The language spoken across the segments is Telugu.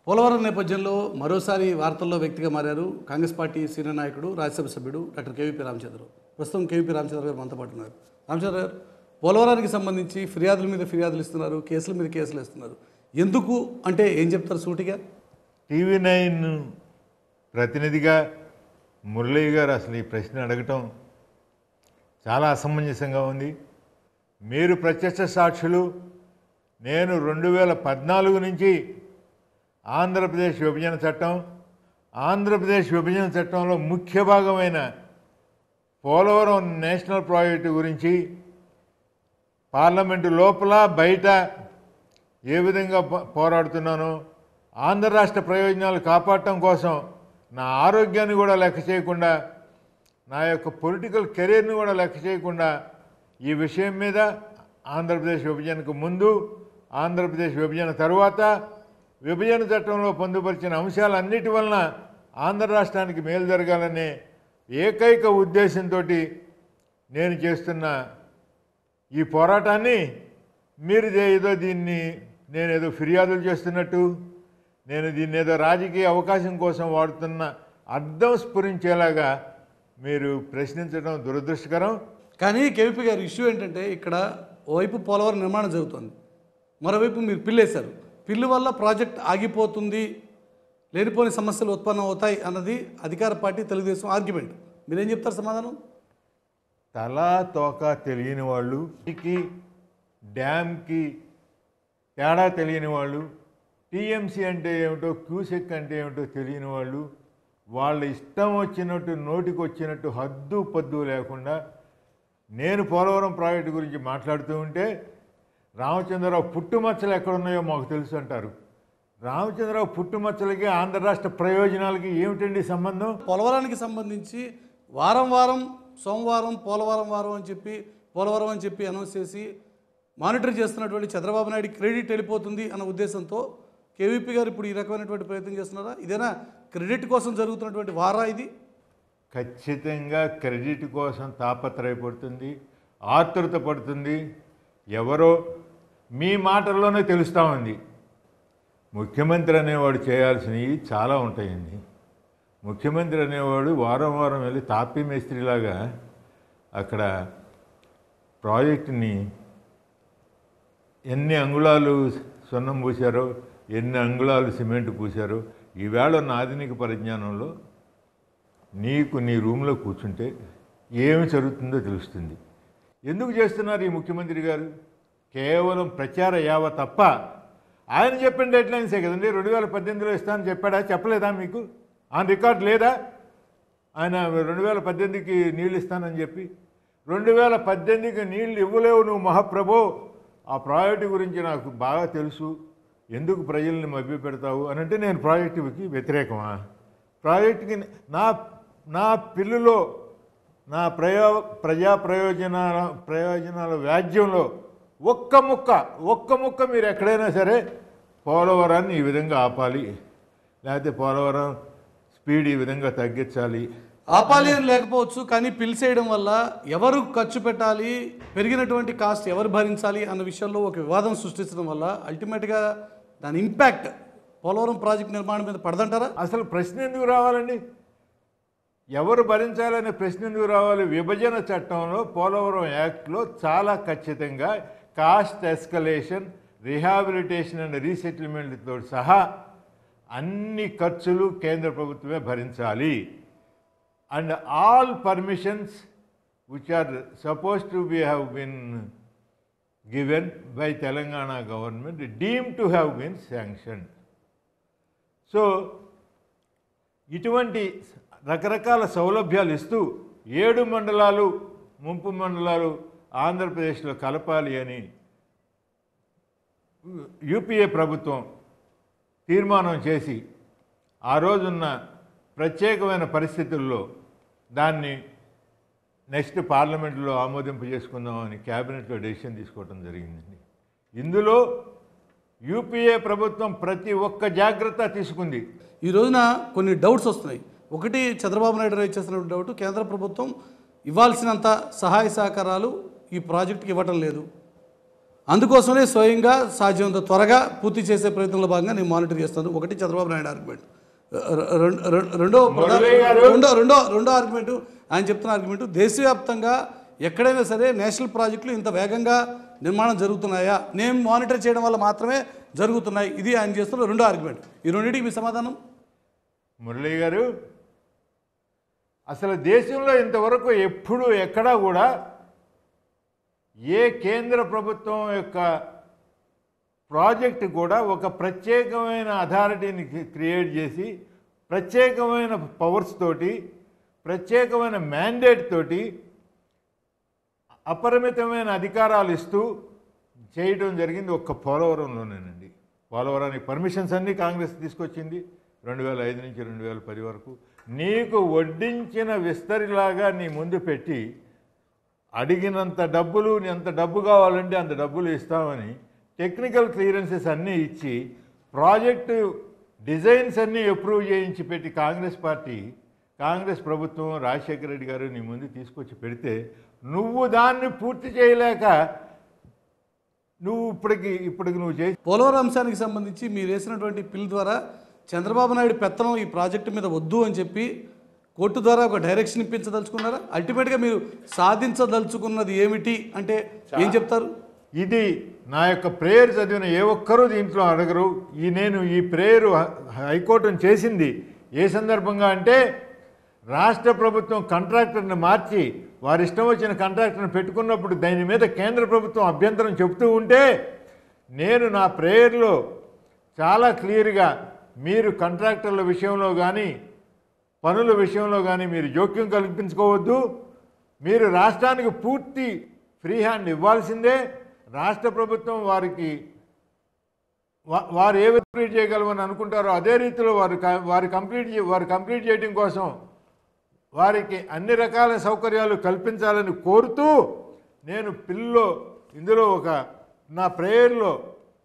పోలవరం నేపథ్యంలో మరోసారి వార్తల్లో వ్యక్తిగా మారారు కాంగ్రెస్ పార్టీ సీనియర్ నాయకుడు రాజ్యసభ సభ్యుడు డాక్టర్ కేవీపీ రామచంద్ర ప్రస్తుతం కేవీపీ రామచంద్ర గారు మనతో పాటు ఉన్నారు రామచంద్ర గారు పోలవరానికి సంబంధించి ఫిర్యాదుల మీద ఫిర్యాదులు ఇస్తున్నారు కేసుల మీద కేసులు ఇస్తున్నారు ఎందుకు అంటే ఏం చెప్తారు సూటిగా టీవీ నైన్ ప్రతినిధిగా మురళీ గారు అసలు ఈ ప్రశ్న అడగటం చాలా అసమంజసంగా ఉంది మీరు ప్రత్యక్ష సాక్షులు నేను రెండు వేల పద్నాలుగు నుంచి ఆంధ్రప్రదేశ్ విభజన చట్టం ఆంధ్రప్రదేశ్ విభజన చట్టంలో ముఖ్య భాగమైన పోలవరం నేషనల్ ప్రాజెక్టు గురించి పార్లమెంటు లోపల బయట ఏ విధంగా పో- పోరాడుతున్నానో ఆంధ్ర రాష్ట్ర ప్రయోజనాలు కాపాడటం కోసం నా ఆరోగ్యాన్ని కూడా లెక్క చేయకుండా నా యొక్క పొలిటికల్ కెరీర్ని కూడా లెక్క చేయకుండా ఈ విషయం మీద ఆంధ్రప్రదేశ్ విభజనకు ముందు ఆంధ్రప్రదేశ్ విభజన తరువాత విభజన చట్టంలో పొందుపరిచిన అంశాలన్నిటి వలన ఆంధ్ర రాష్ట్రానికి మేలు జరగాలనే ఏకైక ఉద్దేశంతో నేను చేస్తున్న ఈ పోరాటాన్ని మీరు దే- ఏదో దీన్ని నేనేదో ఫిర్యాదులు చేస్తున్నట్టు నేను దీన్ని ఏదో రాజకీయ అవకాశం కోసం వాడుతున్న అర్థం స్ఫురించేలాగా మీరు ప్రశ్నించడం దురదృష్టకరం కానీ కేవీపీ గారి ఇష్యూ ఏంటంటే ఇక్కడ ఓవైపు పోలవరం నిర్మాణం జరుగుతుంది మరోవైపు మీరు పిల్లేశారు పిల్లు వల్ల ప్రాజెక్ట్ ఆగిపోతుంది లేనిపోని సమస్యలు ఉత్పన్నం అవుతాయి అన్నది అధికార పార్టీ తెలుగుదేశం ఆర్గ్యుమెంట్ మీరేం చెప్తారు సమాధానం తలా తోక తెలియని వాళ్ళు కి డ్యామ్కి తేడా తెలియని వాళ్ళు టీఎంసీ అంటే ఏమిటో క్యూసెక్ అంటే ఏమిటో తెలియని వాళ్ళు వాళ్ళ ఇష్టం వచ్చినట్టు నోటికి వచ్చినట్టు హద్దు పద్దు లేకుండా నేను పోలవరం ప్రాజెక్టు గురించి మాట్లాడుతూ ఉంటే రామచంద్రరావు పుట్టుమచ్చలు ఎక్కడున్నాయో మాకు తెలుసు అంటారు రామచంద్రరావు పుట్టుమచ్చలకి ఆంధ్ర రాష్ట్ర ప్రయోజనాలకి ఏమిటండి సంబంధం పోలవరానికి సంబంధించి వారం వారం సోమవారం పోలవరం వారం అని చెప్పి పోలవరం అని చెప్పి అనౌన్స్ చేసి మానిటర్ చేస్తున్నటువంటి చంద్రబాబు నాయుడు క్రెడిట్ వెళ్ళిపోతుంది అన్న ఉద్దేశంతో కేవీపీ గారు ఇప్పుడు ఈ రకమైనటువంటి ప్రయత్నం చేస్తున్నారా ఇదేనా క్రెడిట్ కోసం జరుగుతున్నటువంటి వారా ఇది ఖచ్చితంగా క్రెడిట్ కోసం తాపత్రయపడుతుంది ఆతృత పడుతుంది ఎవరో మీ మాటల్లోనే తెలుస్తూ ఉంది ముఖ్యమంత్రి అనేవాడు చేయాల్సినవి చాలా ఉంటాయండి ముఖ్యమంత్రి అనేవాడు వారం వారం వెళ్ళి తాపీ మేస్త్రిలాగా అక్కడ ప్రాజెక్టుని ఎన్ని అంగుళాలు సున్నం పూశారో ఎన్ని అంగుళాలు సిమెంట్ పూశారో ఈవేళ ఉన్న ఆధునిక పరిజ్ఞానంలో నీకు నీ రూమ్లో కూర్చుంటే ఏమి జరుగుతుందో తెలుస్తుంది ఎందుకు చేస్తున్నారు ఈ ముఖ్యమంత్రి గారు కేవలం ప్రచార యావ తప్ప ఆయన చెప్పిన డెడ్ లైన్సే కదండి రెండు వేల పద్దెనిమిదిలో ఇస్తానని చెప్పాడా చెప్పలేదా మీకు ఆన్ రికార్డ్ లేదా ఆయన రెండు వేల పద్దెనిమిదికి నీళ్ళు ఇస్తానని చెప్పి రెండు వేల పద్దెనిమిదికి నీళ్ళు ఇవ్వలేవు నువ్వు మహాప్రభో ఆ ప్రాజెక్టు గురించి నాకు బాగా తెలుసు ఎందుకు ప్రజల్ని మభ్య పెడతావు అని అంటే నేను ప్రాజెక్టుకి వ్యతిరేకమా ప్రాజెక్టుకి నా నా పిల్లులో నా ప్రయో ప్రజా ప్రయోజనాల ప్రయోజనాల వ్యాజ్యంలో ఒక్క ముక్క ఒక్క ముక్క మీరు ఎక్కడైనా సరే పోలవరాన్ని ఈ విధంగా ఆపాలి లేకపోతే పోలవరం స్పీడ్ ఈ విధంగా తగ్గించాలి ఆపాలి అని లేకపోవచ్చు కానీ పిలిచేయడం వల్ల ఎవరు ఖర్చు పెట్టాలి పెరిగినటువంటి కాస్ట్ ఎవరు భరించాలి అన్న విషయంలో ఒక వివాదం సృష్టించడం వల్ల అల్టిమేట్గా దాని ఇంపాక్ట్ పోలవరం ప్రాజెక్ట్ నిర్మాణం మీద పడదంటారా అసలు ప్రశ్న ఎందుకు రావాలండి ఎవరు భరించాలనే ప్రశ్న ఎందుకు రావాలి విభజన చట్టంలో పోలవరం యాక్ట్లో చాలా ఖచ్చితంగా కాస్ట్ ఎస్కలేషన్ రిహాబిలిటేషన్ అండ్ రీసెటిల్మెంట్తో సహా అన్ని ఖర్చులు కేంద్ర ప్రభుత్వమే భరించాలి and all permissions which are suppose to be have been given by Telangana government deem to have been sanction so ఇటువంటి రకరకాల సౌలభ్యాలు ఇస్తూ ఏడు మండలాలు ముంపు మండలాలు ఆంధ్రప్రదేశ్లో కలపాలి అని యూపీఏ ప్రభుత్వం తీర్మానం చేసి ఆ రోజున్న ప్రత్యేకమైన పరిస్థితుల్లో దాన్ని నెక్స్ట్ పార్లమెంట్లో ఆమోదింపు చేసుకుందామని క్యాబినెట్లో డెసిషన్ తీసుకోవడం జరిగిందండి ఇందులో యూపీఏ ప్రభుత్వం ప్రతి ఒక్క జాగ్రత్త తీసుకుంది ఈ రోజున కొన్ని డౌట్స్ వస్తున్నాయి ఒకటి చంద్రబాబు నాయుడు రైట్ చేస్తున్న డౌట్ కేంద్ర ప్రభుత్వం ఇవ్వాల్సినంత సహాయ సహకారాలు ఈ ప్రాజెక్టుకి ఇవ్వటం లేదు అందుకోసమే స్వయంగా సాధ్యమంత త్వరగా పూర్తి చేసే ప్రయత్నంలో భాగంగా నేను మానిటర్ చేస్తాను ఒకటి చంద్రబాబు నాయుడు ఆర్గ్యుమెంట్ రెం- రెం- రెండో ప్రధాన- మురళీ గారు. రెండో రెండో రెండో ఆర్గ్యుమెంట్ ఆయన చెప్తున్న ఆర్గ్యుమెంట్ దేశవ్యాప్తంగా ఎక్కడైనా సరే నేషనల్ ప్రాజెక్టులు ఇంత వేగంగా నిర్మాణం జరుగుతున్నాయా నేను మానిటర్ చేయడం వల్ల మాత్రమే జరుగుతున్నాయి ఇది ఆయన చేస్తున్న రెండో ఆర్గ్యుమెంట్ ఈ రెండింటికి మీ సమాధానం మురళీ గారు అసలు దేశంలో ఇంతవరకు ఎప్పుడు ఎక్కడా కూడా ఏ కేంద్ర ప్రభుత్వం యొక్క ప్రాజెక్ట్ కూడా ఒక ప్రత్యేకమైన అథారిటీని క్రియేట్ చేసి ప్రత్యేకమైన పవర్స్ తోటి ప్రత్యేకమైన మ్యాండేట్ తోటి అపరిమితమైన అధికారాలు ఇస్తూ చేయడం జరిగింది ఒక్క పోలవరంలోనేనండి పోలవరానికి పర్మిషన్స్ అన్నీ కాంగ్రెస్ తీసుకొచ్చింది రెండు వేల ఐదు నుంచి రెండు వేల పది వరకు నీకు వడ్డించిన విస్తరిలాగా నీ ముందు పెట్టి అడిగినంత డబ్బులు ఎంత డబ్బు కావాలంటే అంత డబ్బులు ఇస్తామని టెక్నికల్ క్లియరెన్సెస్ అన్నీ ఇచ్చి ప్రాజెక్టు డిజైన్స్ అన్నీ అప్రూవ్ చేయించి పెట్టి కాంగ్రెస్ పార్టీ కాంగ్రెస్ ప్రభుత్వం రాజశేఖర రెడ్డి గారు నీ ముందు తీసుకొచ్చి పెడితే నువ్వు దాన్ని పూర్తి చేయలేక నువ్వు ఇప్పటికి ఇప్పటికి నువ్వు చేసి పోలవరం అంశానికి సంబంధించి మీరు వేసినటువంటి పిల్ ద్వారా చంద్రబాబు నాయుడు పెత్తనం ఈ ప్రాజెక్టు మీద వద్దు అని చెప్పి కోర్టు ద్వారా ఒక డైరెక్షన్ ఇప్పించదలుచుకున్నారా అల్టిమేట్గా మీరు సాధించదలుచుకున్నది ఏమిటి అంటే ఏం చెప్తారు ఇది నా యొక్క ప్రేయర్ చదివిన ఏ ఒక్కరూ దీంట్లో అడగరు ఈ నేను ఈ ప్రేయరు హైకోర్టును చేసింది ఏ సందర్భంగా అంటే రాష్ట్ర ప్రభుత్వం కాంట్రాక్టర్ని మార్చి వారి ఇష్టం వచ్చిన కాంట్రాక్టర్ని పెట్టుకున్నప్పుడు దాని మీద కేంద్ర ప్రభుత్వం అభ్యంతరం చెబుతూ ఉంటే నేను నా ప్రేయర్లో చాలా క్లియర్గా మీరు కాంట్రాక్టర్ల విషయంలో కానీ పనుల విషయంలో కానీ మీరు జోక్యం కల్పించుకోవద్దు మీరు రాష్ట్రానికి పూర్తి ఫ్రీ హ్యాండ్ ఇవ్వాల్సిందే రాష్ట్ర ప్రభుత్వం వారికి వా- వారు ఏ కంప్లీట్ చేయగలమని అనుకుంటారో అదే రీతిలో వారు క- వారు కంప్లీట్ చే- వారు కంప్లీట్ చేయడం కోసం వారికి అన్ని రకాల సౌకర్యాలు కల్పించాలని కోరుతూ నేను పిల్లో ఇందులో ఒక నా ప్రేయర్లో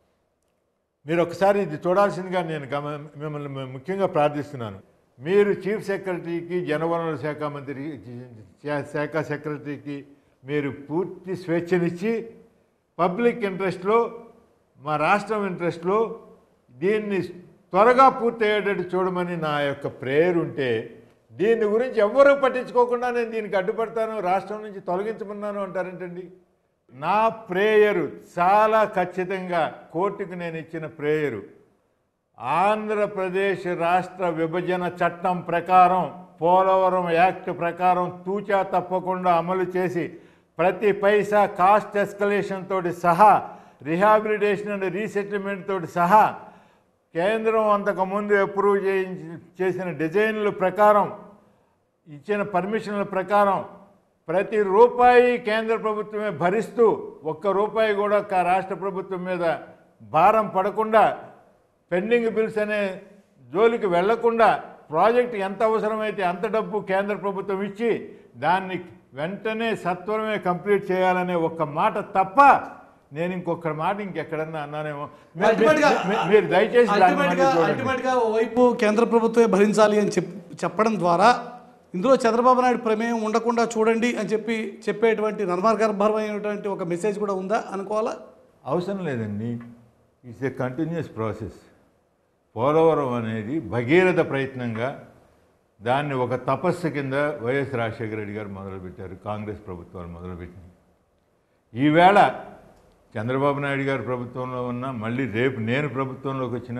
మీరు ఒకసారి ఇది చూడాల్సిందిగా నేను గమ మిమ్మల్ని ము- ముఖ్యంగా ప్రార్థిస్తున్నాను మీరు చీఫ్ సెక్రటరీకి జనవనరుల శాఖ మంత్రి శా- శాఖ సెక్రటరీకి మీరు పూర్తి స్వేచ్ఛనిచ్చి పబ్లిక్ ఇంట్రెస్ట్లో మా రాష్ట్రం ఇంట్రెస్ట్లో దీన్ని త్వరగా పూర్తి అయ్యేటట్టు చూడమని నా యొక్క ప్రేయర్ ఉంటే దీని గురించి ఎవ్వరూ పట్టించుకోకుండా నేను దీనికి అడ్డుపడతాను రాష్ట్రం నుంచి తొలగించమన్నాను అంటారేంటండి నా ప్రేయరు చాలా ఖచ్చితంగా కోర్టుకు నేను ఇచ్చిన ప్రేయరు ఆంధ్రప్రదేశ్ రాష్ట్ర విభజన చట్టం ప్రకారం పోలవరం యాక్ట్ ప్రకారం తూచా తప్పకుండా అమలు చేసి ప్రతి పైసా కాస్ట్ ఎస్కలేషన్ తోటి సహా రిహాబిలిటేషన్ అండ్ రీసెటిల్మెంట్ తోటి సహా కేంద్రం అంతకుముందు అప్రూవ్ చేయించి చేసిన డిజైన్ల ప్రకారం ఇచ్చిన పర్మిషన్ల ప్రకారం ప్రతి రూపాయి కేంద్ర ప్రభుత్వమే భరిస్తూ ఒక్క రూపాయి కూడా కా- రాష్ట్ర ప్రభుత్వం మీద భారం పడకుండా పెండింగ్ బిల్స్ అనే జోలికి వెళ్లకుండా ప్రాజెక్ట్ ఎంత అవసరమైతే అంత డబ్బు కేంద్ర ప్రభుత్వం ఇచ్చి దాన్ని వెంటనే సత్వరమే కంప్లీట్ చేయాలనే ఒక్క మాట తప్ప నేను ఇంకొక మాట ఇంకెక్కడన్నా అన్నానేమో మీ- Ultimate గా- మీ- మీరు దయచేసి దాన్ని అల్టిమేట్ మళ్ళీ గా చూడండి. అల్టిమేట్ గా ఓవైపు కేంద్ర ప్రభుత్వమే భరించాలి అని చెప్ చెప్పడం ద్వారా ఇందులో చంద్రబాబు నాయుడు ప్రమేయం ఉండకుండా చూడండి అని చెప్పి చెప్పేటువంటి నర్మగర్భమైనటువంటి ఒక మెసేజ్ కూడా ఉందా అనుకోవాలా అవసరం లేదండి it's a continuous process Polavaram అనేది భగీరథ ప్రయత్నంగా దాన్ని ఒక తపస్సు కింద వైఎస్ రాజశేఖర రెడ్డి గారు మొదలుపెట్టారు కాంగ్రెస్ ప్రభుత్వాలు మొదలుపెట్టింది ఈవేళ చంద్రబాబు నాయుడు గారు ప్రభుత్వంలో ఉన్న మళ్ళీ రేపు నేను ప్రభుత్వంలోకి వచ్చిన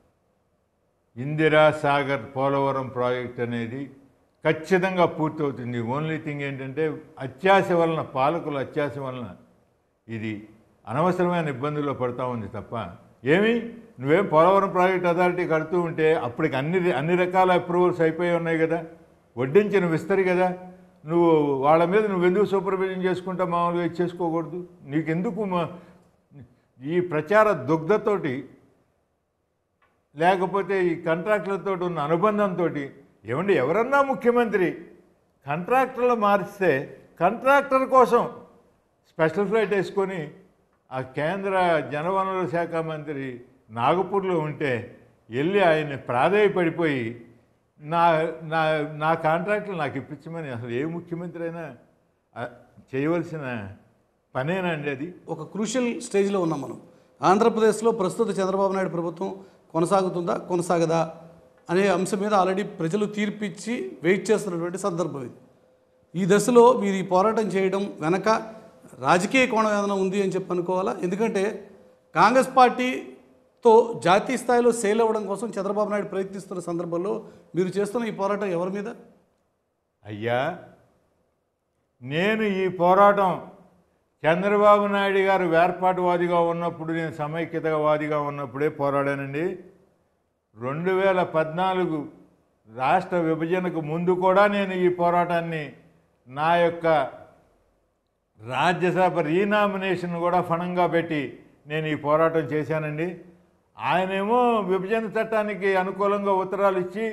ఇందిరా సాగర్ పోలవరం ప్రాజెక్ట్ అనేది ఖచ్చితంగా పూర్తవుతుంది ఓన్లీ థింగ్ ఏంటంటే అత్యాశ వలన పాలకుల అత్యాశ వలన ఇది అనవసరమైన ఇబ్బందుల్లో పడతా ఉంది తప్ప ఏమి నువ్వేం పోలవరం ప్రాజెక్ట్ అథారిటీ కడుతూ ఉంటే అప్పటికి అన్ని అన్ని రకాల అప్రూవల్స్ అయిపోయి ఉన్నాయి కదా వడ్డించిన విస్తరి కదా నువ్వు వాళ్ళ మీద నువ్వు ఎందుకు సూపర్విజన్ చేసుకుంటా మామూలుగా ఇచ్చేసుకోకూడదు నీకెందుకు మా- ఈ ప్రచార దుగ్ధతోటి లేకపోతే ఈ కాంట్రాక్టులతో ఉన్న అనుబంధంతో ఏమండి ఎవరన్నా ముఖ్యమంత్రి కాంట్రాక్టర్లు మారిస్తే కాంట్రాక్టర్ కోసం స్పెషల్ ఫ్లైట్ వేసుకొని ఆ కేంద్ర జనవనరుల శాఖ మంత్రి నాగపూర్లో ఉంటే వెళ్ళి ఆయన్ని ప్రాధేయపడిపోయి నా నా నా కాంట్రాక్టులు నాకు ఇప్పించమని అసలు ఏ ముఖ్యమంత్రి అయినా ఆ, చేయవలసిన పనేనండి అది ఒక క్రూషియల్ స్టేజ్లో ఉన్నాం మనం ఆంధ్రప్రదేశ్లో ప్రస్తుత చంద్రబాబు నాయుడు ప్రభుత్వం కొనసాగుతుందా కొనసాగదా అనే అంశం మీద ఆల్రెడీ ప్రజలు తీర్పిచ్చి వెయిట్ చేస్తున్నటువంటి సందర్భం ఇది ఈ దశలో మీరు ఈ పోరాటం చేయడం వెనక రాజకీయ కోణం ఏదైనా ఉంది అని చెప్పి అనుకోవాలా ఎందుకంటే కాంగ్రెస్ పార్టీతో జాతీయ స్థాయిలో సేల్ అవ్వడం కోసం చంద్రబాబు నాయుడు ప్రయత్నిస్తున్న సందర్భంలో మీరు చేస్తున్న ఈ పోరాటం ఎవరి మీద అయ్యా నేను ఈ పోరాటం చంద్రబాబు నాయుడు గారు వేర్పాటువాదిగా ఉన్నప్పుడు నేను సమైక్యతవాదిగా ఉన్నప్పుడే పోరాడానండి రెండు వేల పద్నాలుగు రాష్ట్ర విభజనకు ముందు కూడా నేను ఈ పోరాటాన్ని నా యొక్క రాజ్యసభ రీనామినేషన్ కూడా ఫణంగా పెట్టి నేను ఈ పోరాటం చేశానండి ఆయనేమో విభజన చట్టానికి అనుకూలంగా ఉత్తరాలు ఇచ్చి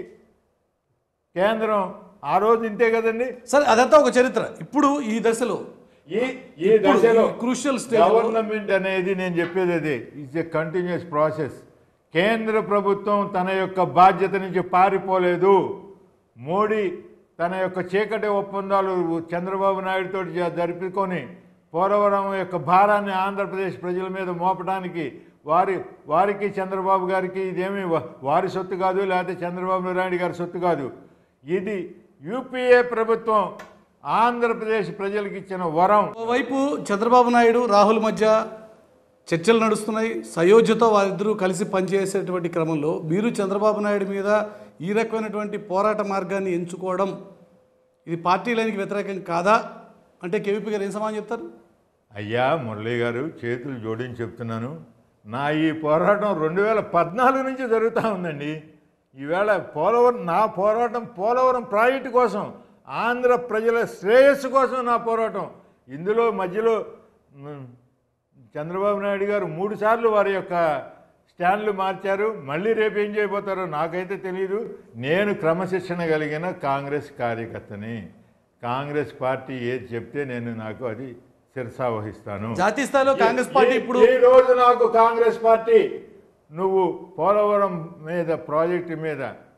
కేంద్రం ఆ రోజు ఇంతే కదండి సరే అదంతా ఒక చరిత్ర ఇప్పుడు ఈ దశలో ఈ ఈ దశలో క్రూషియల్ స్టేజ్ గవర్నమెంట్ అనేది నేను చెప్పేది అదే ఇట్స్ ఎ కంటిన్యూస్ ప్రాసెస్ కేంద్ర ప్రభుత్వం తన యొక్క బాధ్యత నుంచి పారిపోలేదు మోడీ తన యొక్క చీకటి ఒప్పందాలు చంద్రబాబు నాయుడుతో జ- జరుపుకొని పోలవరం యొక్క భారాన్ని ఆంధ్రప్రదేశ్ ప్రజల మీద మోపడానికి వారి వారికి చంద్రబాబు గారికి ఇదేమి వా- వారి సొత్తు కాదు లేకపోతే చంద్రబాబు నాయుడు గారి సొత్తు కాదు ఇది యూపీఏ ప్రభుత్వం ఆంధ్రప్రదేశ్ ప్రజలకు ఇచ్చిన వరం ఓవైపు చంద్రబాబు నాయుడు రాహుల్ మధ్య చర్చలు నడుస్తున్నాయి సయోధ్యతో వారిద్దరూ కలిసి పనిచేసేటువంటి క్రమంలో మీరు చంద్రబాబు నాయుడు మీద ఈ రకమైనటువంటి పోరాట మార్గాన్ని ఎంచుకోవడం ఇది పార్టీలకి వ్యతిరేకం కాదా అంటే కేవీపీ గారు ఏం సమాధానం చెప్తారు అయ్యా మురళీ గారు చేతులు జోడించి చెప్తున్నాను నా ఈ పోరాటం రెండు వేల పద్నాలుగు నుంచి జరుగుతూ ఉందండి ఈవేళ పోలవరం నా పోరాటం పోలవరం ప్రాజెక్టు కోసం ఆంధ్ర ప్రజల శ్రేయస్సు కోసం నా పోరాటం ఇందులో మధ్యలో మ్, చంద్రబాబు నాయుడు గారు మూడు సార్లు వారి యొక్క స్టాండ్లు మార్చారు మళ్ళీ రేపు ఏం చేయబోతారో నాకైతే తెలియదు నేను క్రమశిక్షణ కలిగిన కాంగ్రెస్ కార్యకర్తని కాంగ్రెస్ పార్టీ ఏది చెప్తే నేను నాకు అది శిరసా వహిస్తాను జాతీయ స్థాయిలో కాంగ్రెస్ పార్టీ ఈ- ఇప్పుడు ఈ రోజు నాకు కాంగ్రెస్ పార్టీ నువ్వు పోలవరం మీద ప్రాజెక్టు మీద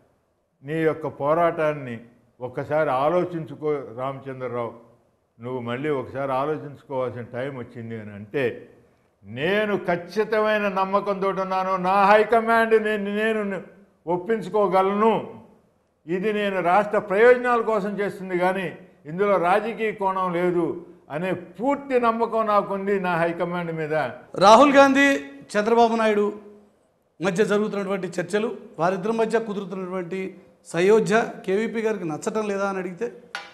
నీ యొక్క పోరాటాన్ని ఒక్కసారి ఆలోచించుకో రామచంద్రరావు నువ్వు మళ్ళీ ఒకసారి ఆలోచించుకోవాల్సిన టైం వచ్చింది అని అంటే నేను ఖచ్చితమైన నమ్మకంతో ఉన్నాను నా హైకమాండ్ నేను నేను ఒప్పించుకోగలను ఇది నేను రాష్ట్ర ప్రయోజనాల కోసం చేస్తుంది కానీ ఇందులో రాజకీయ కోణం లేదు అనే పూర్తి నమ్మకం నాకుంది నా హైకమాండ్ మీద రాహుల్ గాంధీ చంద్రబాబు నాయుడు మధ్య జరుగుతున్నటువంటి చర్చలు వారిద్దరి మధ్య కుదురుతున్నటువంటి సయోధ్య కేవీపీ గారికి నచ్చటం లేదా అని అడిగితే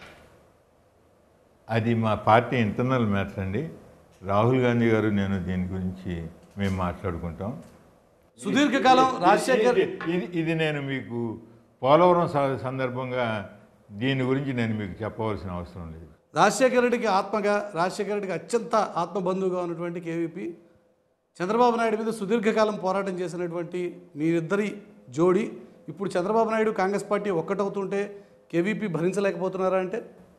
అది మా పార్టీ ఇంటర్నల్ మ్యాటర్ అండి రాహుల్ గాంధీ గారు నేను దీని గురించి మేము మాట్లాడుకుంటాం సుదీర్ఘకాలం రాజశేఖర్ ఇది- ఇది ఇది నేను మీకు పోలవరం స- సందర్భంగా దీని గురించి నేను మీకు చెప్పవలసిన అవసరం లేదు రాజశేఖర రెడ్డికి ఆత్మగా రాజశేఖర రెడ్డికి అత్యంత ఆత్మబంధువుగా ఉన్నటువంటి కేవీపీ చంద్రబాబు నాయుడు మీద సుదీర్ఘకాలం పోరాటం చేసినటువంటి మీరిద్దరి జోడి ఇప్పుడు చంద్రబాబు నాయుడు కాంగ్రెస్ పార్టీ ఒక్కటవుతుంటే కేవీపీ భరించలేకపోతున్నారా అంటే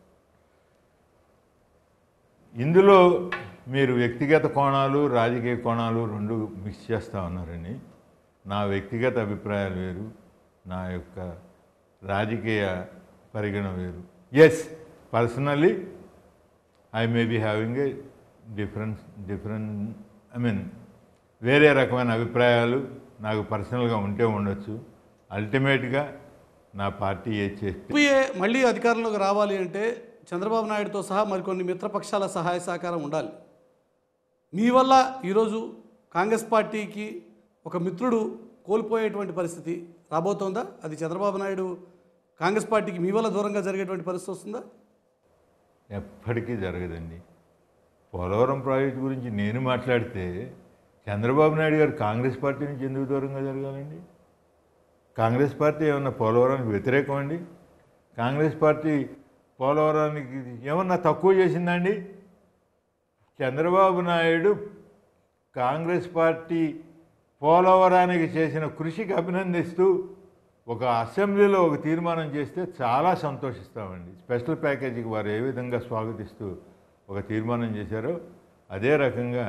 ఇందులో మీరు వ్యక్తిగత కోణాలు రాజకీయ కోణాలు రెండు మిక్స్ చేస్తూ ఉన్నారండి నా వ్యక్తిగత అభిప్రాయాలు వేరు నా యొక్క రాజకీయ పరిగణ వేరు yes personally I may be having a difference different I mean వేరే రకమైన అభిప్రాయాలు నాకు పర్సనల్గా ఉంటే ఉండొచ్చు అల్టిమేట్గా నా పార్టీ ఏది చేస్తే యూపీఏ మళ్ళీ అధికారంలోకి రావాలి అంటే చంద్రబాబు నాయుడుతో సహా మరికొన్ని మిత్రపక్షాల సహాయ సహకారం ఉండాలి మీ వల్ల ఈరోజు కాంగ్రెస్ పార్టీకి ఒక మిత్రుడు కోల్పోయేటువంటి పరిస్థితి రాబోతోందా అది చంద్రబాబు నాయుడు కాంగ్రెస్ పార్టీకి మీ వల్ల దూరంగా జరిగేటువంటి పరిస్థితి వస్తుందా ఎప్పటికీ జరగదండి పోలవరం ప్రాజెక్టు గురించి నేను మాట్లాడితే చంద్రబాబు నాయుడు గారు కాంగ్రెస్ పార్టీ నుంచి ఎందుకు దూరంగా జరగాలండి కాంగ్రెస్ పార్టీ ఏమన్నా పోలవరానికి వ్యతిరేకం అండి కాంగ్రెస్ పార్టీ పోలవరానికి ఏమన్నా తక్కువ చేసిందండి చంద్రబాబు నాయుడు కాంగ్రెస్ పార్టీ పోలవరానికి చేసిన కృషికి అభినందిస్తూ ఒక అసెంబ్లీలో ఒక తీర్మానం చేస్తే చాలా సంతోషిస్తామండి స్పెషల్ ప్యాకేజీకి వారు ఏ విధంగా స్వాగతిస్తూ ఒక తీర్మానం చేశారో అదే రకంగా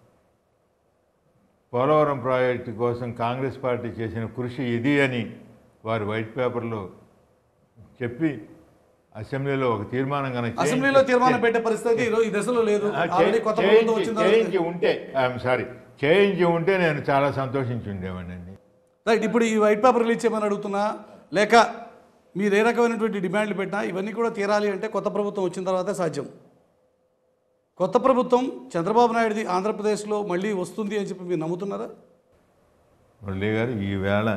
పోలవరం ప్రాజెక్టు కోసం కాంగ్రెస్ పార్టీ చేసిన కృషి ఇది అని వారు వైట్ పేపర్లో చెప్పి అసెంబ్లీలో ఒక తీర్మానం కనుక చేయించి- అసెంబ్లీలో తీర్మానం పెట్టే పరిస్థితి ఈరోజు ఈ దశలో లేదు ఆ, ఆల్రెడీ కొత్త ప్రభుత్వం చేయించి వచ్చిన తర్వాత చేయించి ఉంటే ఐఎమ్ సారీ చేయించి ఉంటే నేను చాలా సంతోషించి ఉండేవాడిని రైట్ ఇప్పుడు ఈ వైట్ పేపర్ రిలీజ్ చేయమని అడుగుతున్నా లేక మీరు ఏ రకమైనటువంటి డిమాండ్లు పెట్టినా ఇవన్నీ కూడా తీరాలి అంటే కొత్త ప్రభుత్వం వచ్చిన తర్వాతే సాధ్యం కొత్త ప్రభుత్వం చంద్రబాబు నాయుడుది ఆంధ్రప్రదేశ్లో మళ్ళీ వస్తుంది అని చెప్పి మీరు నమ్ముతున్నారా మురళీ గారు ఈవేళ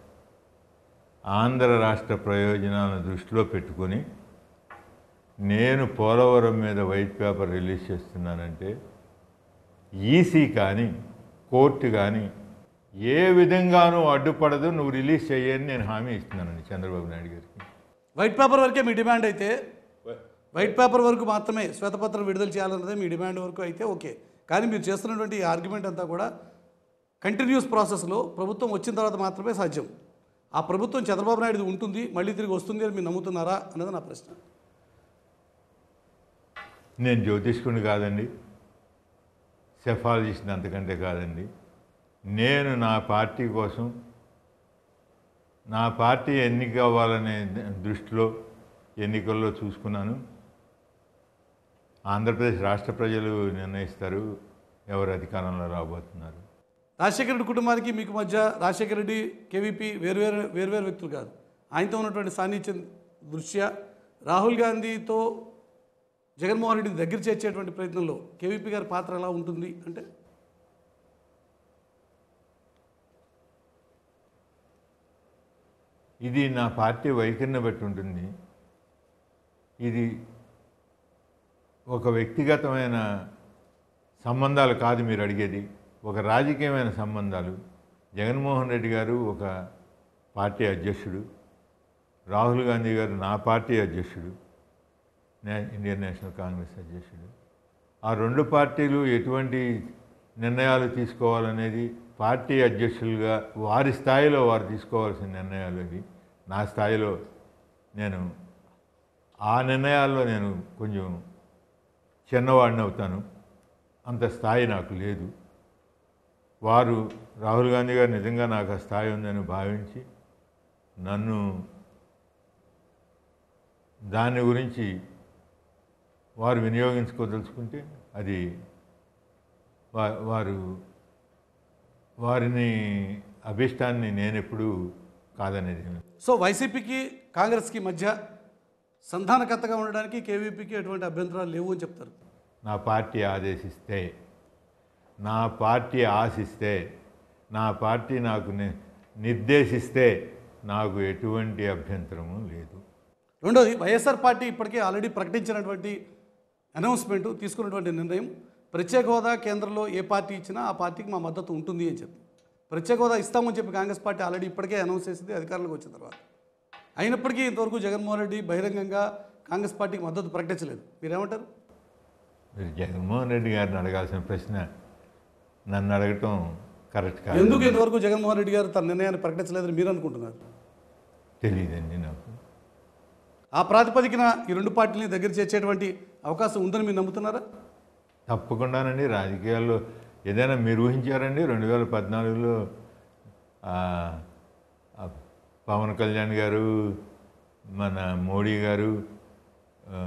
ఆంధ్ర రాష్ట్ర ప్రయోజనాలను దృష్టిలో పెట్టుకొని నేను పోలవరం మీద వైట్ పేపర్ రిలీజ్ చేస్తున్నానంటే ఈసీ కానీ కోర్టు కానీ ఏ విధంగానూ అడ్డుపడదు నువ్వు రిలీజ్ చేయని నేను హామీ ఇస్తున్నానండి చంద్రబాబు నాయుడు గారికి వైట్ పేపర్ వరకే మీ డిమాండ్ అయితే వైట్ పేపర్ వరకు మాత్రమే శ్వేతపత్రం విడుదల చేయాలన్నదే మీ డిమాండ్ వరకు అయితే ఓకే కానీ మీరు చేస్తున్నటువంటి ఈ ఆర్గ్యుమెంట్ అంతా కూడా కంటిన్యూస్ ప్రాసెస్లో ప్రభుత్వం వచ్చిన తర్వాత మాత్రమే సాధ్యం ఆ ప్రభుత్వం చంద్రబాబు నాయుడు ఉంటుంది మళ్ళీ తిరిగి వస్తుంది అని మీరు నమ్ముతున్నారా అన్నది నా ప్రశ్న నేను జ్యోతిష్కుని కాదండి సెఫాలజిస్ట్ అంతకంటే కాదండి నేను నా పార్టీ కోసం నా పార్టీ ఎన్నిక అవ్వాలనే దృష్టిలో ఎన్నికల్లో చూసుకున్నాను ఆంధ్రప్రదేశ్ రాష్ట్ర ప్రజలు నిర్ణయిస్తారు ఎవరు అధికారంలో రాబోతున్నారు రాజశేఖర రెడ్డి కుటుంబానికి మీకు మధ్య రాజశేఖర రెడ్డి కేవీపీ వేరువేరు వేరువేరు వ్యక్తులు కాదు ఆయనతో ఉన్నటువంటి సాన్నిధ్యం దృష్ట్యా రాహుల్ గాంధీతో జగన్మోహన్ రెడ్డిని దగ్గర చేర్చేటువంటి ప్రయత్నంలో కేవీపీ గారి పాత్ర ఎలా ఉంటుంది అంటే ఇది నా పార్టీ వైఖరిని బట్టి ఉంటుంది ఇది ఒక వ్యక్తిగతమైన సంబంధాలు కాదు మీరు అడిగేది ఒక రాజకీయమైన సంబంధాలు జగన్మోహన్ రెడ్డి గారు ఒక పార్టీ అధ్యక్షుడు రాహుల్ గాంధీ గారు నా పార్టీ అధ్యక్షుడు నే- ఇండియన్ నేషనల్ కాంగ్రెస్ అధ్యక్షుడు ఆ రెండు పార్టీలు ఎటువంటి నిర్ణయాలు తీసుకోవాలనేది పార్టీ అధ్యక్షులుగా వారి స్థాయిలో వారు తీసుకోవాల్సిన నిర్ణయాలు ఇవి నా స్థాయిలో నేను ఆ నిర్ణయాల్లో నేను కొంచెం చిన్నవాడిని అవుతాను అంత స్థాయి నాకు లేదు వారు రాహుల్ గాంధీ గారు నిజంగా నాకు ఆ స్థాయి ఉందని భావించి నన్ను దాని గురించి వారు వినియోగించుకోదలుచుకుంటే అది వా- వారు వారిని అభిష్టాన్ని నేను ఎప్పుడూ కాదనేది సో వైసీపీకి కాంగ్రెస్కి మధ్య సంధానకర్తగా ఉండడానికి కేవీపీకి ఎటువంటి అభ్యంతరాలు లేవు అని చెప్తారు నా పార్టీ ఆదేశిస్తే నా పార్టీ ఆశిస్తే నా పార్టీ నాకు ని- నిర్దేశిస్తే నాకు ఎటువంటి అభ్యంతరము లేదు రెండోది వైఎస్ఆర్ పార్టీ ఇప్పటికే ఆల్రెడీ ప్రకటించినటువంటి అనౌన్స్మెంట్ తీసుకున్నటువంటి నిర్ణయం ప్రత్యేక హోదా కేంద్రంలో ఏ పార్టీ ఇచ్చినా ఆ పార్టీకి మా మద్దతు ఉంటుంది అని చెప్పి ప్రత్యేక హోదా ఇస్తామని చెప్పి కాంగ్రెస్ పార్టీ ఆల్రెడీ ఇప్పటికే అనౌన్స్ చేసింది అధికారంలోకి వచ్చిన తర్వాత అయినప్పటికీ ఇంతవరకు జగన్మోహన్ రెడ్డి బహిరంగంగా కాంగ్రెస్ పార్టీకి మద్దతు ప్రకటించలేదు మీరేమంటారు మీరు జగన్మోహన్ రెడ్డి గారిని అడగాల్సిన ప్రశ్న నన్ను అడగటం కరెక్ట్ కాదు ఎందుకు ఇంతవరకు జగన్మోహన్ రెడ్డి గారు తన నిర్ణయాన్ని ప్రకటించలేదని మీరు అనుకుంటున్నారు తెలియదండి నాకు ఆ ప్రాతిపదికన ఈ రెండు పార్టీలని దగ్గర చేర్చేటువంటి అవకాశం ఉందని మీరు నమ్ముతున్నారా తప్పకుండానండి రాజకీయాల్లో ఏదైనా మీరు ఊహించారండి రెండు వేల పద్నాలుగులో ఆ, ఆ పవన్ కళ్యాణ్ గారు మన మోడీ గారు ఆ,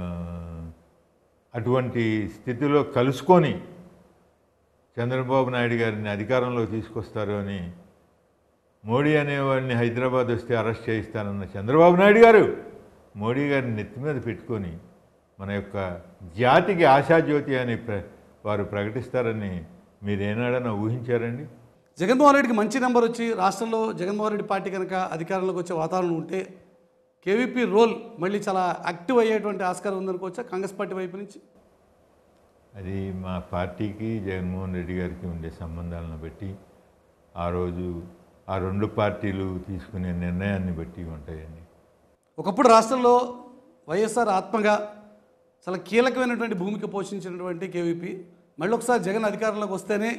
అటువంటి స్థితిలో కలుసుకొని చంద్రబాబు నాయుడు గారిని అధికారంలో తీసుకొస్తారు అని మోడీ అనేవాడిని హైదరాబాద్ వస్తే అరెస్ట్ చేయిస్తానన్న చంద్రబాబు నాయుడు గారు మోడీ గారిని నెత్తి మీద పెట్టుకొని మన యొక్క జాతికి ఆశాజ్యోతి అని ప్ర వారు ప్రకటిస్తారని మీరు ఏనాడన్నా ఊహించారండి జగన్మోహన్ రెడ్డికి మంచి నెంబర్ వచ్చి రాష్ట్రంలో జగన్మోహన్ రెడ్డి పార్టీ కనుక అధికారంలోకి వచ్చే వాతావరణం ఉంటే కేవీపీ రోల్ మళ్ళీ చాలా యాక్టివ్ అయ్యేటువంటి ఆస్కారం ఉందనుకోవచ్చా కాంగ్రెస్ పార్టీ వైపు నుంచి అది మా పార్టీకి జగన్మోహన్ రెడ్డి గారికి ఉండే సంబంధాలను బట్టి ఆ రోజు ఆ రెండు పార్టీలు తీసుకునే నిర్ణయాన్ని బట్టి ఉంటాయండి ఒకప్పుడు రాష్ట్రంలో వైఎస్ఆర్ ఆత్మగా చాలా కీలకమైనటువంటి భూమిక పోషించినటువంటి కేవీపీ మళ్ళీ ఒకసారి జగన్ అధికారంలోకి వస్తేనే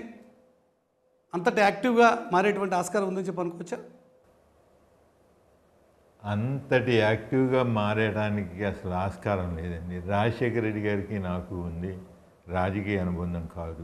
అంతటి యాక్టివ్గా మారేటువంటి ఆస్కారం ఉందని చెప్పి అనుకోవచ్చా అంతటి యాక్టివ్గా మారడానికి అసలు ఆస్కారం లేదండి రాజశేఖర రెడ్డి గారికి నాకు ఉంది రాజకీయ అనుబంధం కాదు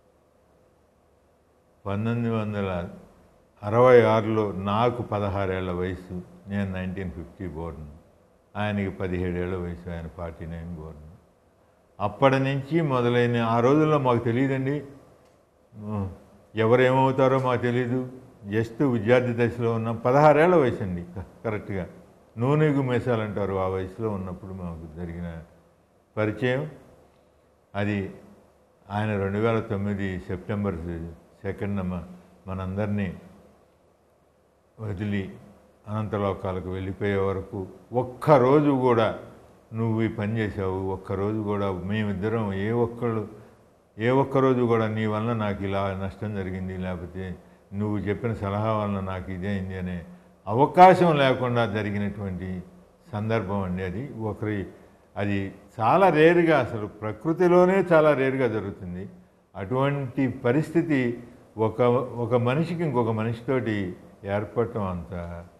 పంతొమ్మిది వందల అరవై ఆరులో నాకు పదహారేళ్ల వయసు నేను నైన్టీన్ ఫిఫ్టీ బోర్న్ ఆయనకి పదిహేడేళ్ల వయసు ఆయన ఫార్టీ నైన్ బోర్న్ అప్పటి నుంచి మొదలైన ఆ రోజుల్లో మాకు తెలియదండి ఉమ్, ఎవరేమవుతారో మాకు తెలియదు జస్ట్ విద్యార్థి దశలో ఉన్నాం పదహారేళ్ల వయసు అండి క- కరెక్ట్గా నూనెగు మేసాలు అంటారు ఆ వయసులో ఉన్నప్పుడు మాకు జరిగిన పరిచయం అది ఆయన రెండు వేల తొమ్మిది సెప్టెంబర్ సెకండ్ మనందరినీ వదిలి అనంతలోకాలకు వెళ్ళిపోయే వరకు ఒక్కరోజు కూడా నువ్వు ఈ పని చేసావు ఒక్కరోజు కూడా మేమిద్దరం ఏ ఒక్కళ్ళు ఏ ఒక్కరోజు కూడా నీ వలన నాకు ఇలా నష్టం జరిగింది లేకపోతే నువ్వు చెప్పిన సలహా వలన నాకు ఇదే అయింది అనే అవకాశం లేకుండా జరిగినటువంటి సందర్భం అండి అది ఒకరి అది చాలా రేరుగా అసలు ప్రకృతిలోనే చాలా రేరుగా జరుగుతుంది అటువంటి పరిస్థితి ఒక ఒక మనిషికి ఇంకొక మనిషితోటి ఏర్పడటం అంత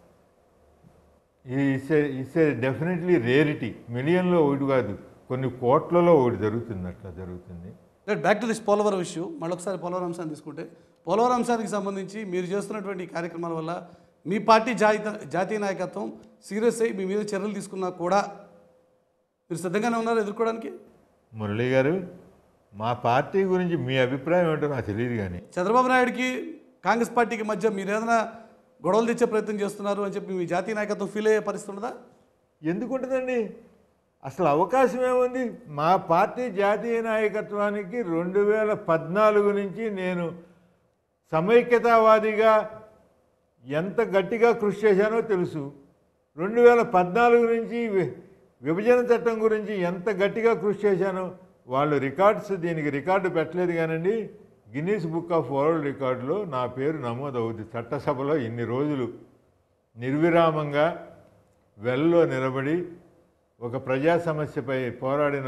it's it's a definitely rarity మిలియన్లో ఒకటి కాదు కొన్ని కోట్లలో ఒకటి జరుగుతుంది అట్లా జరుగుతుంది back to this Polavaram issue మళ్ళొకసారి పోలవరం అంశాన్ని తీసుకుంటే పోలవరం అంశానికి సంబంధించి మీరు చేస్తున్నటువంటి ఈ కార్యక్రమాల వల్ల మీ పార్టీ జాతీయ జాతీయ నాయకత్వం సీరియస్ అయ్యి మీ మీద చర్యలు తీసుకున్నా కూడా మీరు సిద్ధంగానే ఉన్నారు ఎదుర్కోవడానికి మురళి గారు మా పార్టీ గురించి మీ అభిప్రాయం ఏంటో నాకు తెలియదు కానీ చంద్రబాబు నాయుడుకి కాంగ్రెస్ పార్టీకి మధ్య మీరు ఏదైనా గొడవలు తెచ్చే ప్రయత్నం చేస్తున్నారు అని చెప్పి మీ జాతీయ నాయకత్వం ఫీల్ అయ్యే పరిస్థితి ఉన్నదా ఎందుకు ఉంటుందండి అసలు అవకాశం ఏముంది మా పార్టీ జాతీయ నాయకత్వానికి రెండు వేల పద్నాలుగు నుంచి నేను సమైక్యతావాదిగా ఎంత గట్టిగా కృషి చేశానో తెలుసు రెండు వేల పద్నాలుగు నుంచి వి- విభజన చట్టం గురించి ఎంత గట్టిగా కృషి చేశానో వాళ్ళు రికార్డ్స్ దీనికి రికార్డు పెట్టలేదు కానండి గిన్నీస్ బుక్ ఆఫ్ వరల్డ్ రికార్డులో నా పేరు నమోదవుద్ది చట్టసభలో ఇన్ని రోజులు నిర్విరామంగా వెల్లో నిలబడి ఒక ప్రజా సమస్యపై పోరాడిన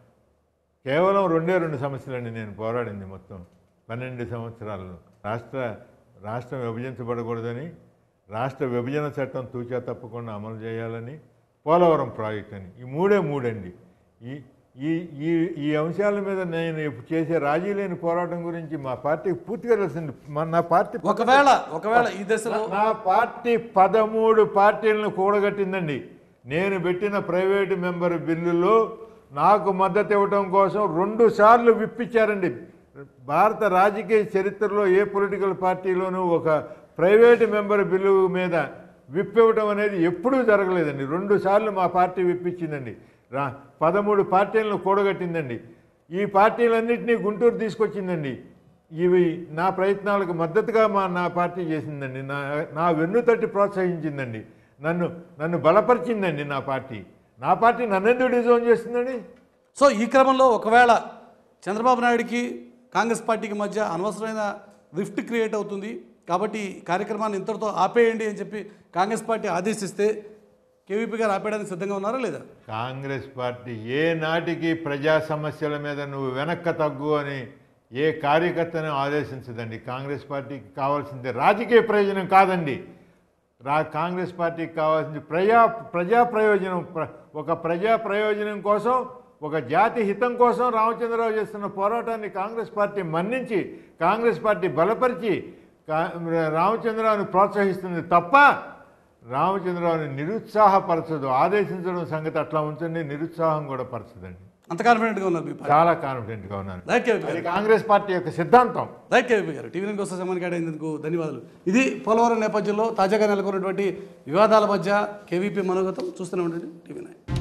కేవలం రెండే రెండు సమస్యలండి నేను పోరాడింది మొత్తం పన్నెండు సంవత్సరాల్లో రాష్ట్ర రాష్ట్రం విభజించబడకూడదని రాష్ట్ర విభజన చట్టం తూచా తప్పకుండా అమలు చేయాలని పోలవరం ప్రాజెక్ట్ అని ఈ మూడే మూడండి ఈ ఈ ఈ ఈ అంశాల మీద నేను ఇప్పుడు చేసే రాజీ లేని పోరాటం గురించి మా పార్టీకి పూర్తిగా తెలిసింది మా- నా పార్టీ ఒకవేళ ఒకవేళ ఈ దశలో నా పార్టీ పదమూడు పార్టీలను కూడగట్టిందండి నేను పెట్టిన ప్రైవేటు మెంబర్ బిల్లులో నాకు మద్దతు ఇవ్వటం కోసం రెండు సార్లు విప్పించారండి భారత రాజకీయ చరిత్రలో ఏ పొలిటికల్ పార్టీలోనూ ఒక ప్రైవేటు మెంబర్ బిల్లు మీద విప్పివ్వటం అనేది ఎప్పుడూ జరగలేదండి రెండు సార్లు మా పార్టీ విప్పించిందండి రా పదమూడు పార్టీలను కూడగట్టిందండి ఈ పార్టీలన్నింటినీ గుంటూరు తీసుకొచ్చిందండి ఇవి నా ప్రయత్నాలకు మద్దతుగా మా నా పార్టీ చేసిందండి నా నా వెన్ను తట్టి ప్రోత్సహించిందండి నన్ను నన్ను బలపరిచిందండి నా పార్టీ నా పార్టీ నన్నెందుకు డిజైన్ చేస్తుందండి సో ఈ క్రమంలో ఒకవేళ చంద్రబాబు నాయుడికి కాంగ్రెస్ పార్టీకి మధ్య అనవసరమైన రిఫ్ట్ క్రియేట్ అవుతుంది కాబట్టి ఈ కార్యక్రమాన్ని ఇంతటితో ఆపేయండి అని చెప్పి కాంగ్రెస్ పార్టీ ఆదేశిస్తే కేవీపీ గారు ఆపేయడానికి సిద్ధంగా ఉన్నారా లేదా కాంగ్రెస్ పార్టీ ఏ నాటికి ప్రజా సమస్యల మీద నువ్వు వెనక్క తగ్గు అని ఏ కార్యకర్తను ఆదేశించదండి కాంగ్రెస్ పార్టీకి కావాల్సింది రాజకీయ ప్రయోజనం కాదండి రా కాంగ్రెస్ పార్టీకి కావాల్సింది ప్రజా ప్రజా ప్రయోజనం ప్ర- ఒక ప్రజా ప్రయోజనం కోసం ఒక జాతి హితం కోసం రామచంద్రరావు చేస్తున్న పోరాటాన్ని కాంగ్రెస్ పార్టీ మన్నించి కాంగ్రెస్ పార్టీ బలపరిచి కా- రామచంద్రరావుని ప్రోత్సహిస్తుంది తప్ప రామచంద్రరావుని నిరుత్సాహపరచదు ఆదేశించడం సంగతి అట్లా ఉంచండి నిరుత్సాహం కూడా పరచదండి అంత కాన్ఫిడెంట్గా ఉన్నారు మీ పార్టీ చాలా కాన్ఫిడెంట్గా ఉన్నాను రైట్ కేవీపీ గారు అది కాంగ్రెస్ పార్టీ యొక్క సిద్ధాంతం రైట్ కేవీపీ గారు టీవీ నైన్ కోసం సమయాన్ని కేటాయించేందుకు ధన్యవాదాలు ఇది పోలవరం నేపథ్యంలో తాజాగా నెలకొన్నటువంటి వివాదాల మధ్య కేవీపీ మనోగతం చూస్తూనే ఉండండి టీవీ నైన్